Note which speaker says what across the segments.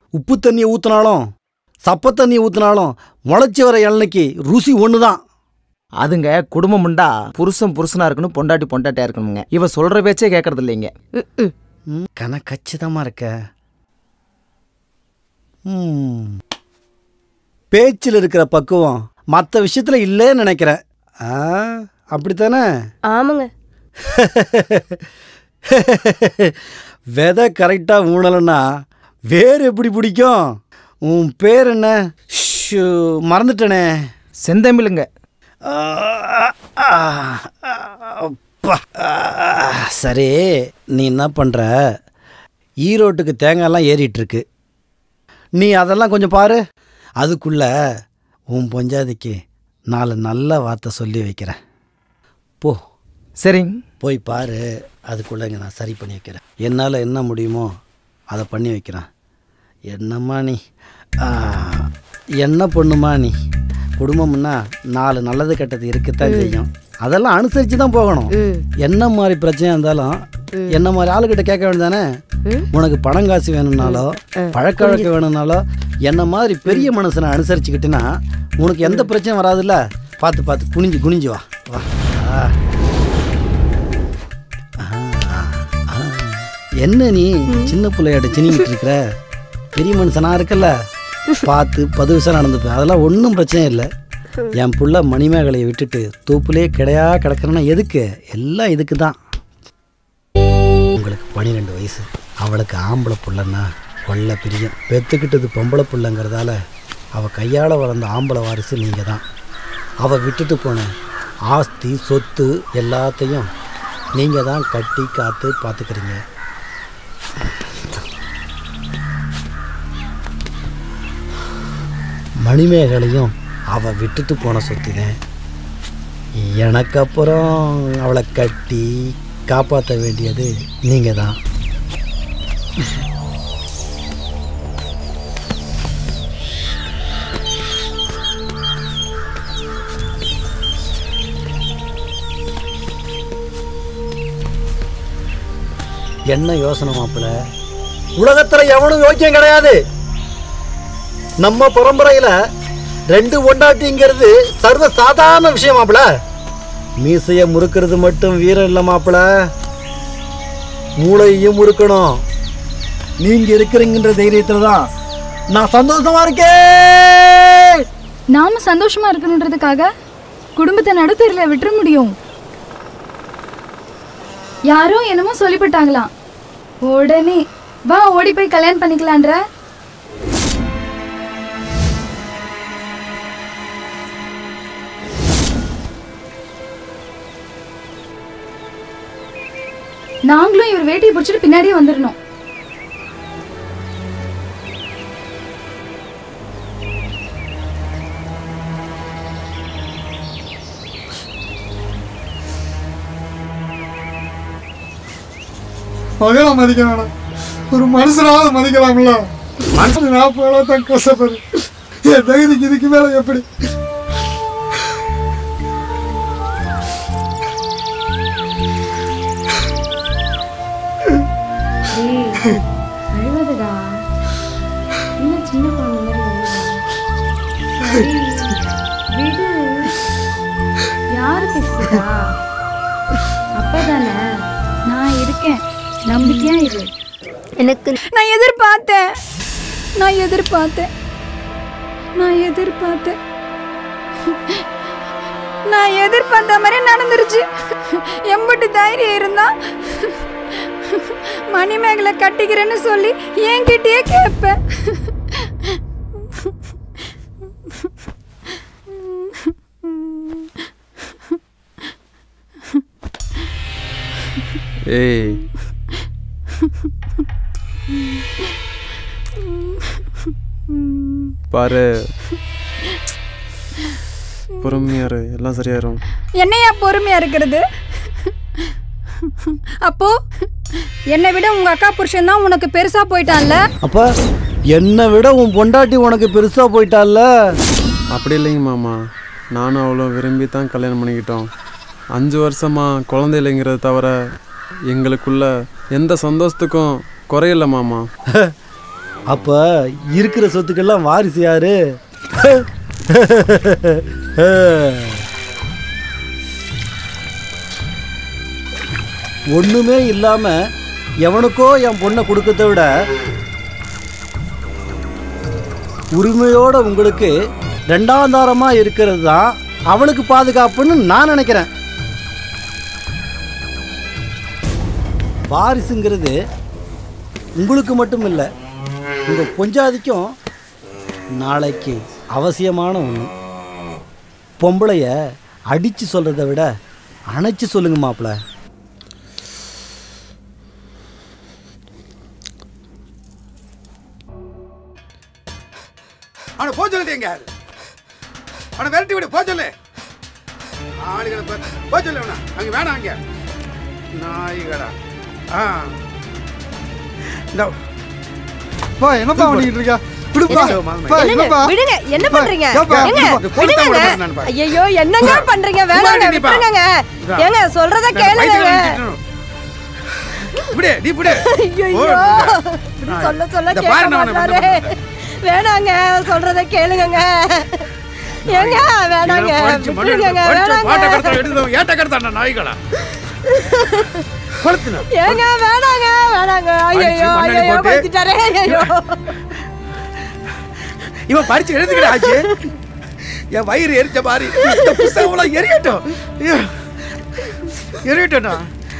Speaker 1: உப்பு தண்ணியை ஊற்றினாலும் சப்ப தண்ணியை ஊற்றினாலும் முளைச்சி வர இளநிக்கு ருசி ஒன்று தான்
Speaker 2: அதுங்க குடும்பம்ண்டா புருஷன் புருஷனா இருக்கணும் பொண்டாட்டி பொண்டாட்டியா இருக்கணுங்க இவ சொல்ற பேச்சே கேட்கறது இல்லைங்க
Speaker 3: ம்
Speaker 1: கன கச்சிதமாக இருக்க ம். பேச்சில் இருக்கிற பக்குவம் மற்ற விஷயத்தில் இல்லைன்னு நினைக்கிறேன் ஆ அப்படித்தானே
Speaker 3: ஆமாங்க
Speaker 1: விதை கரெக்டாக ஊனலைன்னா வேர் எப்படி பிடிக்கும் உன் பேர் என்ன ஷூ, மறந்துட்டேனே
Speaker 2: செந்தமிழுங்க
Speaker 1: ஆ, ஆ, அப்பா. ஆ, சரி நீ என்ன பண்ணுற ஈரோட்டுக்கு தேங்காய்லாம் ஏறிட்டு இருக்கு நீ அதெல்லாம் கொஞ்சம் பாரு அதுக்குள்ள உன் பொஞ்சாதிக்கு நாலு நல்ல வார்த்தை சொல்லி வைக்கிறேன் போ
Speaker 2: சரிங்க
Speaker 1: போய் பாரு அதுக்குள்ளே இங்கே நான் சரி பண்ணி வைக்கிறேன் என்னால் என்ன முடியுமோ அதை பண்ணி வைக்கிறேன் என்னம்மா நீ ஆ, என்ன பொண்ணுமா நீ குடும்பம்னா நாலு நல்லது கெட்டது இருக்கத்தான் செய்யும் அதெல்லாம் அனுசரித்து தான் போகணும்
Speaker 3: ம்
Speaker 1: என்ன மாதிரி பிரச்சனையாக இருந்தாலும் என்ன மாதிரி ஆளுகிட்ட கேட்க வேண்டியதானே
Speaker 3: ம்.
Speaker 1: உனக்கு பணம் காசு வேணும்னாலோ பழக்க வழக்கம் வேணும்னாலோ என்ன மாதிரி பெரிய மனுஷனை அனுசரிச்சுக்கிட்டுனா உனக்கு எந்த பிரச்சனையும் வராதுல்ல பார்த்து பார்த்து குனிஞ்சு குனிஞ்சு வா வா ஆ. ஆ, ஆ. என்ன நீ சின்ன பிள்ளையாட்ட சினிக்கிட்டு இருக்கிற பெரிய மனுஷனா இருக்கல்ல பார்த்து பதுவிசா நடந்துப்பேன் அதெல்லாம் ஒன்றும் பிரச்சனை இல்லை என் புள்ள மணிமேகலையை விட்டுட்டு தூப்புலே கிடையா கிடக்கிறேன்னா எதுக்கு எல்லாம் இதுக்கு தான் உங்களுக்கு பன்னிரெண்டு வயசு அவளுக்கு ஆம்பளை புள்ளன்னா கொள்ள பிரியம் பெத்துக்கிட்டது பொம்பளை புள்ளங்கிறதால அவள் கையால் வளர்ந்த ஆம்பளை வாரிசு நீங்கள் தான் அவள் விட்டுட்டு போன ஆஸ்தி சொத்து எல்லாத்தையும் நீங்கள் தான் கட்டி காத்து பார்த்துக்கிறீங்க மணிமேகலையும் அவள் விட்டுட்டு போன சொத்துதான் எனக்கு அப்புறம் அவளை கட்டி காப்பாற்ற வேண்டியது நீங்கள் தான் என்ன யோசனை மாப்பிள்ள உலகத்துல எவனும் யோக்கியம் கிடையாது நம்ம பரம்பரையில ரெண்டு ஒண்டாட்டிங்கிறது சர்வ சாதாரண விஷயம் மாப்பிள மீசைய முறுக்கிறது மட்டும் வீரம் இல்லை மாப்பிள மூளையும் முறுக்கணும் நீங்க இருக்கிறீங்கன்ற தைரியத்துல தான் நான் சந்தோஷமா இருக்கேன்
Speaker 4: நாம சந்தோஷமா இருக்கணுன்றதுக்காக குடும்பத்தை நடுத்தரில விட்டுற முடியும் யாரோ என்னமோ சொல்லிவிட்டாங்களாம் உடனே வா ஓடி போய் கல்யாணம் பண்ணிக்கலான்ற நாங்களும் இவர் வேட்டியை பிடிச்சிட்டு பின்னாடியே வந்துடணும்
Speaker 5: மகளை மதிக்க வேணாம் ஒரு மனுஷனாவது மதிக்கலாம்ல மனுஷன் நான் போல தான் கஷ்டப்படு என் தகுதிக்கு இதுக்கு மேல எப்படி
Speaker 4: அழுவதுடா இன்னும் சின்ன குழந்தை மாதிரி அழுவ. சரி, விடு யாரு பேசுறா அப்பதானே நான் இருக்கேன் நம்பிக்கையா இரு
Speaker 3: எனக்கு
Speaker 4: நான் எதிர்பார்த்தேன் நான் எதிர்பார்த்தேன் நான் எதிர்பார்த்தேன் நான் எதிர்பார்த்த மாதிரி நடந்துருச்சு எம்பிட்டு தைரியம் இருந்தா மணிமேகலை கட்டிக்கிறேன்னு சொல்லி என்கிட்டயே கேட்பேன்
Speaker 6: ஏய் பாரு பொறுமையாரு எல்லாம் சரியாயிரும்
Speaker 4: என்னையா பொறுமையா இருக்கிறது அப்போ என்னை விட உங்க அக்கா புருஷன் தான் உனக்கு பெருசா போயிட்டான்ல
Speaker 1: அப்ப என்னை விட உன் பொண்டாட்டி உனக்கு பெருசா போயிட்டால
Speaker 6: அப்படி இல்லைங்க மாமா நானும் அவ்வளோ விரும்பி தான் கல்யாணம் பண்ணிக்கிட்டோம் அஞ்சு வருஷமா குழந்தை இல்லைங்கிறத தவிர எங்களுக்குள்ள எந்த சந்தோஷத்துக்கும் குறையில்ல மாமா
Speaker 1: அப்போ இருக்கிற சொத்துக்கெல்லாம் வாரிசு யாரு ஒண்ணுமே இல்லாம எவனுக்கோ என் பொண்ணை கொடுக்கறத விட உரிமையோட உங்களுக்கு ரெண்டாம் தாரமா இருக்கிறது தான் அவனுக்கு பாதுகாப்புன்னு நான் நினைக்கிறேன் வாரிசுங்கிறது உங்களுக்கு மட்டும் இல்லை உங்கள் பொஞ்சாதிக்கும் நாளைக்கு அவசியமான ஒன்று பொம்பளைய அடித்து சொல்கிறத விட அணைச்சி சொல்லுங்க மாப்பிள்ள
Speaker 7: அவனை போக சொல்லிட்டீங்க அவனை விரட்டி விடு போக சொல்லு ஆளுகளை போ போக சொல்லு அவனை அங்கே வேணாம் அங்கே நாய்களா ஆ இந்த
Speaker 5: பா என்னப்பா பண்ணிக்கிட்டு இருக்கா விடுப்பா
Speaker 7: ஏய், மாமா.
Speaker 5: பா,
Speaker 3: என்னங்க
Speaker 5: என்னப்பா
Speaker 3: விடுங்க என்ன
Speaker 5: பா,
Speaker 3: பண்றீங்க
Speaker 5: ஏப்பா,
Speaker 3: ஏங்க
Speaker 5: விடுப்பா.
Speaker 7: பொறுத்த
Speaker 3: விடுங்க
Speaker 7: விட நான் பாரு.
Speaker 3: ஐயோ என்னங்க பண்றீங்க வேணாங்க
Speaker 7: நீ பா.
Speaker 3: விட்டுருங்க
Speaker 7: இதா.
Speaker 3: ஏங்க சொல்றத
Speaker 7: இந்த
Speaker 3: கேளுங்க
Speaker 7: பைத்தியம் நிறுத்திடணும். இப்படி நீ இப்படி
Speaker 3: ஐயோ இப்படி சொல்ல சொல்ல
Speaker 7: இந்த
Speaker 3: கேட்க
Speaker 7: பாரு நான் உன்னை
Speaker 3: மாட்டாரே வேணாங்க சொல்றத கேளுங்கங்க ஏங்க வேணாங்க விட்டுருங்க வேணாங்க
Speaker 7: ஏட்ட கடத்தாண்ட நாய்களா கொளுத்துன
Speaker 3: ஏங்க வேணாங்க வேணாங்க
Speaker 7: அடிச்சு
Speaker 3: ஐயோ
Speaker 7: மண்ணெண்ணெய்
Speaker 3: ஐயோ
Speaker 7: போட்டு.
Speaker 3: படுத்திட்டாரே ஐயோ
Speaker 7: இவன் பறிச்சு எழுதுக்கிட ஆச்சு என் வயிறு எரிச்ச மாதிரி இந்த புஸ்தகம் எரியட்டும் ஐயோ. எரியட்டும்டா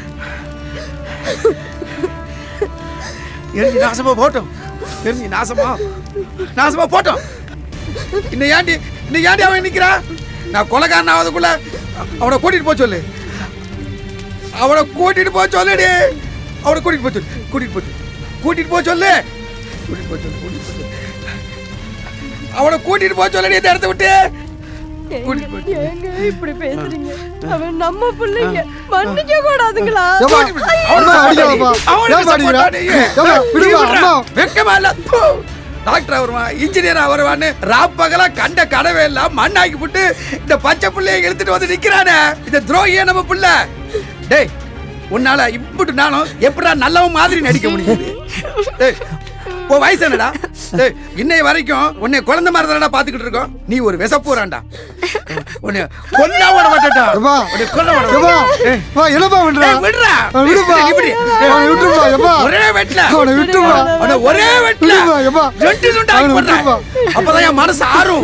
Speaker 7: எரிஞ்சு நாசமா போட்டோம் எரிஞ்சு நாசமா நாசமா போட்டோம் இன்னும் ஏண்டி இன்னும் ஏண்டி அவன் நிக்கிறான் நான் கொலைக்காரன் ஆவதுக்குள்ள அவனை கூட்டிட்டு போக சொல்லு அவனை கூட்டிட்டு போக சொல்லுடி அவனை கூட்டிட்டு போக சொல்லு கூட்டிட்டு போக சொல்லு கூட்டிட்டு போக சொல்லு கூட்டிட்டு போக சொல்லு கூட்டிட்டு போக சொல்லு அவனை கூட்டிட்டு போக சொல்லடி இந்த இடத்த விட்டு கூட்டிட்டு போய்
Speaker 3: ஏங்க இப்படி பேசுறீங்க அவன் நம்ம பிள்ளைங்க மன்னிக்க கூடாதுங்களா
Speaker 5: ஏப்பா,
Speaker 3: ஐயோ.
Speaker 5: அம்மா அடிக்காதப்பா.
Speaker 7: அவனுக்கு
Speaker 5: ஏப்பா அடிக்கிறா?
Speaker 7: support ஆ நீ?
Speaker 5: ஏப்பா, விடுப்பா,
Speaker 7: நீ
Speaker 5: அம்மா.
Speaker 7: வெக்கமா இல்ல தூ. டாக்டர் வருவான் இன்ஜினியரா வருவான்னு ராப்பகலா கண்ட கடவை எல்லாம் மண்ணாக்கி போட்டு இந்த பச்சை புள்ளைய இழுத்துட்டு வந்து நிக்கிறானே இந்த துரோகியே நம்ம புள்ள டேய் உன்னால இப்படி நானும் எப்படா நல்லவன் மாதிரி நடிக்க முடியுது டேய் உன் வயசு என்னடா டேய் இன்னைய வரைக்கும் உன்னை குழந்தை மாதிரி தானடா பாத்துக்கிட்டு இருக்கோம் நீ ஒரு விசப்பூரான்டா உன்னை கொல்ல விட மாட்டேன்டா
Speaker 5: ஏப்பா,
Speaker 7: உன்னை கொல்ல விட
Speaker 5: ஏப்பா,
Speaker 7: மாட்டேன்.
Speaker 5: பா, என்னப்பா பண்ற?
Speaker 7: ஏய், விடுடா.
Speaker 5: அவனை விடுப்பா.
Speaker 7: இப்படி.
Speaker 5: அவனை விட்டுருப்பா, ஏப்பா.
Speaker 7: ஒரே வெட்ல
Speaker 5: அவனை விட்டுருப்பா.
Speaker 7: அவனை ஒரே வெட்ல
Speaker 5: விடுப்பா, ஏப்பா.
Speaker 7: ரெண்டு துண்டா
Speaker 5: அவனை
Speaker 7: போடுறேன்
Speaker 5: விட்டுருப்பா.
Speaker 7: அப்பதான் என் மனசு ஆறும்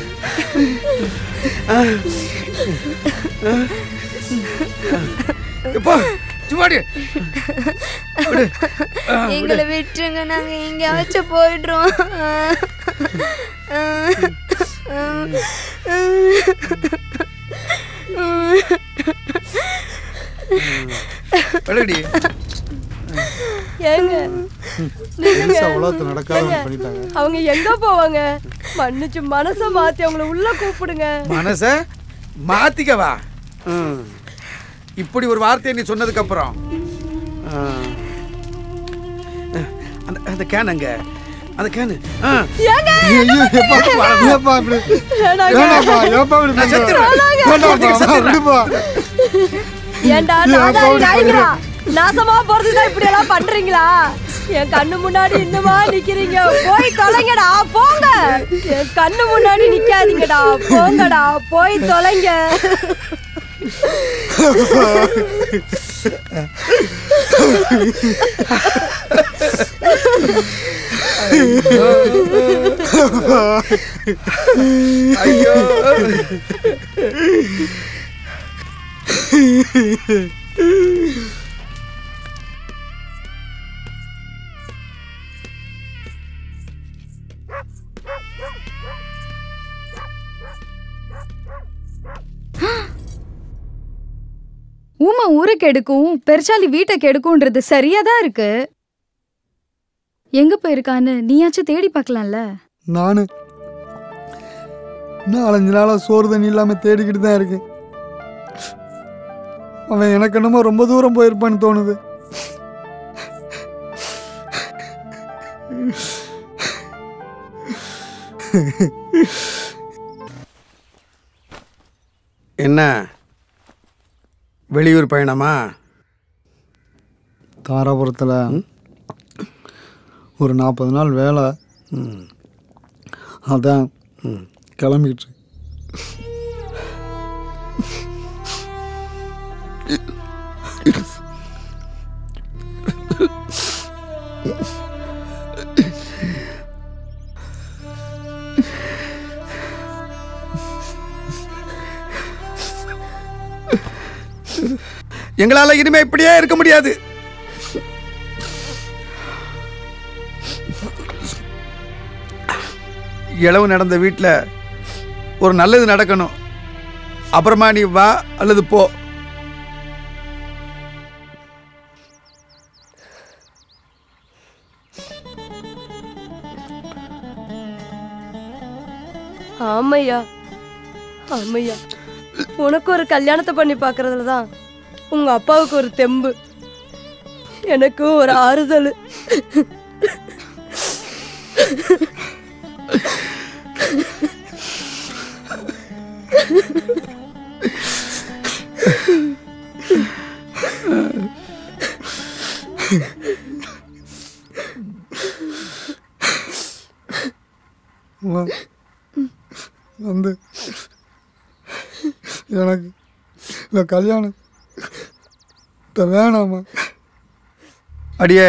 Speaker 7: இப்போ சும்மாடி விடு. ஆ, விடு.
Speaker 8: எங்களை விட்டுருங்க நாங்க எங்கேயாச்சும் போயிடுறோம்
Speaker 7: விடுடி.
Speaker 3: ஏங்க
Speaker 5: பெருசா உலகத்துல நடக்காத ஒண்ணு பண்ணிட்டாங்க
Speaker 3: அவங்க எங்க போவாங்க மன்னிச்சு மனச மாத்தி அவங்கள உள்ள கூப்பிடுங்க
Speaker 7: மனச மாத்திக்கவா ம். இப்படி ஒரு வார்த்தையை நீ சொன்னதுக்கு அப்புறம் ஆ. அந்த அந்த கேன் அங்க அந்த கேனு ஆ.
Speaker 3: ஏங்க
Speaker 5: ஐயோ, ஏப்பா, ஏப்பா இப்படி?
Speaker 3: வேணாங்க.
Speaker 5: வேணாப்பா, ஏப்பா இப்படி
Speaker 7: நான்
Speaker 5: பண்ற?
Speaker 7: செத்துருவேன்.
Speaker 5: வேண்டாப்பா,
Speaker 7: செத்துருவேன்.
Speaker 5: விடுப்பா.
Speaker 3: ஏன்டா
Speaker 5: ஏன்
Speaker 3: நாதாரி
Speaker 5: அப்பா
Speaker 3: நாய்களா நாசமா போறதுதான் இப்படி எல்லாம் பண்றீங்களா என் கண்ணு முன்னாடி இன்னுமா நிக்கிறீங்க போய் தொலைங்கடா போங்க என் கண்ணு முன்னாடி நிக்காதீங்கடா போங்கடா போய் தொலைங்க
Speaker 7: ஐயோ
Speaker 4: ஊமை ஊரை கெடுக்கும் பெருச்சாலி வீட்டை கெடுக்கும்ன்றது சரியா தான் இருக்கு எங்க போயிருக்கான்னு நீயாச்சும் தேடி பார்க்கலாம்ல
Speaker 5: நானு நாலஞ்சு நாளா சோறு தண்ணி இல்லாம தேடிக்கிட்டு தான் இருக்கேன் அவன் எனக்கு என்னமோ ரொம்ப தூரம் போயிருப்பான்னு தோணுது
Speaker 7: என்ன வெளியூர் பயணமா
Speaker 5: தாராபுரத்தில் ஒரு நாற்பது நாள் வேலை
Speaker 1: ம்
Speaker 5: அதான்
Speaker 1: ம்
Speaker 5: கிளம்பிக்கிட்டு இருக்கு.
Speaker 7: எங்களால இனிமே இப்படியே இருக்க முடியாது இளவு நடந்த வீட்டில் ஒரு நல்லது நடக்கணும் அப்புறமா நீ வா அல்லது போ
Speaker 3: ஆமையா ஆமையா உனக்கு ஒரு கல்யாணத்தை பண்ணி பார்க்கறதுல தான் உங்க அப்பாவுக்கு ஒரு தெம்பு எனக்கு ஒரு ஆறுதல்
Speaker 5: வ- வந்து எனக்கு இந்த கல்யாணம் இந்த வேணாமா
Speaker 7: அடியே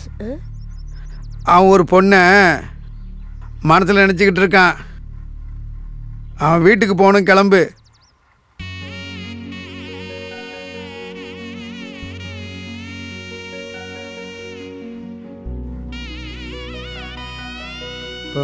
Speaker 7: அவன் ஒரு பொண்ணை மனசில் நினச்சிக்கிட்டு இருக்கான் அவன் வீட்டுக்கு போகணும் கிளம்பு
Speaker 5: இப்போ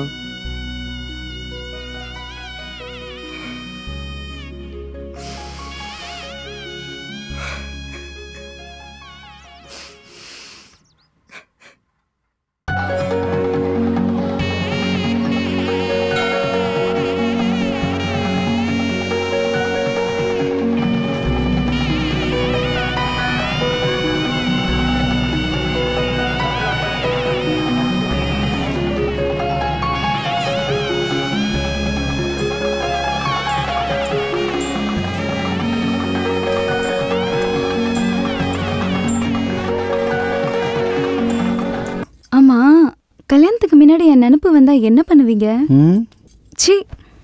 Speaker 9: ஆமா கல்யாணத்துக்கு முன்னாடி என் நினப்பு வந்தா என்ன பண்ணுவீங்க
Speaker 5: ம்
Speaker 9: சி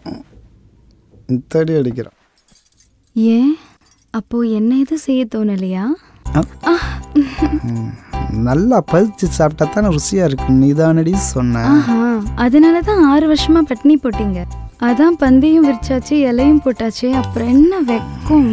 Speaker 5: தடி அடிக்கிறான்
Speaker 9: ஏன் அப்போ என்ன எதுவும் செய்ய தோணலையா
Speaker 1: நல்லா பறிச்சு சாப்பிட்டா தானே ருசியாக இருக்கும் நீதானடி சொன்ன
Speaker 9: ஆஹா அதனால தான் ஆறு வருஷமா பட்டினி போட்டீங்க அதான் பந்தியும் விரிச்சாச்சு இலையும் போட்டாச்சு அப்புறம் என்ன வெக்கம்